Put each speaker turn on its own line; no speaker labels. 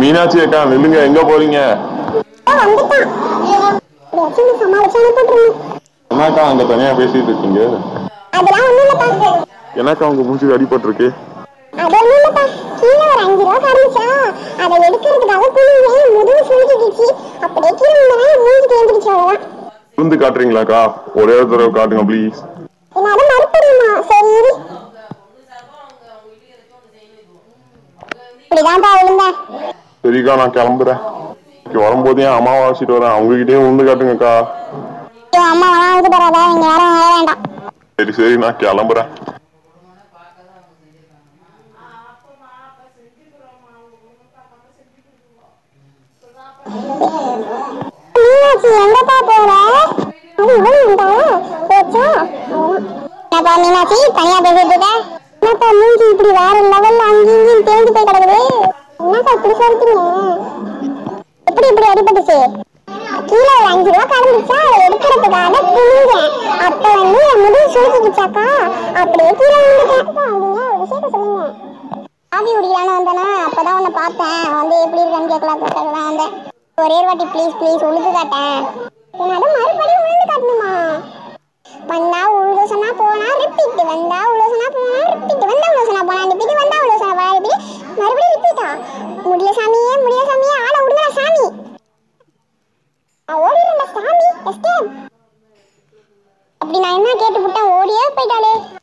மீனாட்சி அக்கா நில்லுங்க எங்க போறீங்க
வந்துட்டான் எப்படியாச்சும் சமாளிச்சு அனுப்பிட்டுருங்க
என்னக்கா அங்க தனியா பேசிட்டு இருக்கீங்க
அதெல்லாம் ஒண்ணும் இல்லப்பா
என்னக்கா உங்க மூஞ்சி அடிபட்டிருக்கு
அது ஒண்ணும் இல்லப்பா கீழே ஒரு அஞ்சு ரூபா காமிச்சா அதை எடுக்கிறதுக்காக குனிஞ்சேன் முதுகு சுருக்கிடுச்சு அப்படியே கீழே வந்தவன் மூஞ்சி தேர்ந்துடுச்சு அவ்வளவுதான்
விழுந்து காட்டுறீங்களாக்கா ஒரே ஒரு தடவை காட்டுங்க ப்ளீஸ்
என்னால மறுபடியுமா சரி இரு. இப்படிதான்ப்பா விழுந்தேன்
சரிக்கா நான் கிளம்புறேன் இன்னைக்கு வரும்போது என் அம்மாவை அழைச்சிட்டு வரேன் அவங்ககிட்டயும் விழுந்து காட்டுங்கக்கா
ஐயோ அம்மா வேணாம் வந்து தராதா இங்க யாரும் வர வேண்டாம்
சரி சரி நான் கிளம்புறேன்
மீனாட்சி எங்கப்பா போற அது இவன்டா போச்சா என்னப்பா மீனாட்சி தனியா பேசிட்டு இருக்க என்னப்பா மூஞ்சி இப்படி வேற லெவல்ல அங்கேயும் இங்கேயும் தேஞ்சு போய் கிடக்குது என்னப்பா இப்படி சொல்லிட்டீங்க எப்படி இப்படி அடிபட்டுச்சு கீழே ஒரு அஞ்சு ரூபா கடந்துச்சா அதை எடுக்கிறதுக்காக குனிஞ்சேன் அப்ப வந்து என் முதுகு சுருக்கிடுச்சாக்கா அப்படியே கீழே விழுந்துட்டேன் அப்படிங்க ஒரு விஷயத்த சொல்லுங்க ஆவி குடிக்கலான்னு வந்தேனா அப்பதான் உன்னை பார்த்தேன் வந்து எப்படி இருக்கேன்னு கேட்கலாம் தான் வந்தேன் ஒரே ஒரு வாட்டி ப்ளீஸ் ப்ளீஸ் உழுது காட்டேன் என்னது மறுபடியும் உழுந்து காட்டணுமா வந்தா உழுது சொன்னா போனா ரிப்பீட் வந்தா உழுது சொன்னா போனா ரிப்பீட் வந்தா உழுது சொன்னா போனா ரிப்பீட் வந்தா உழுது சொன்னா போனா ரிப்பீட் மறுபடியும் ரிப்பீட்டா முடியல சாமியே முடியல சாமியே ஆளை விடுங்கடா சாமி நான் ஓடிடுறேன் சாமி எஸ்கேப் அப்படி நான் என்ன கேட்டு விட்டேன் ஓடியே போயிட்டாளே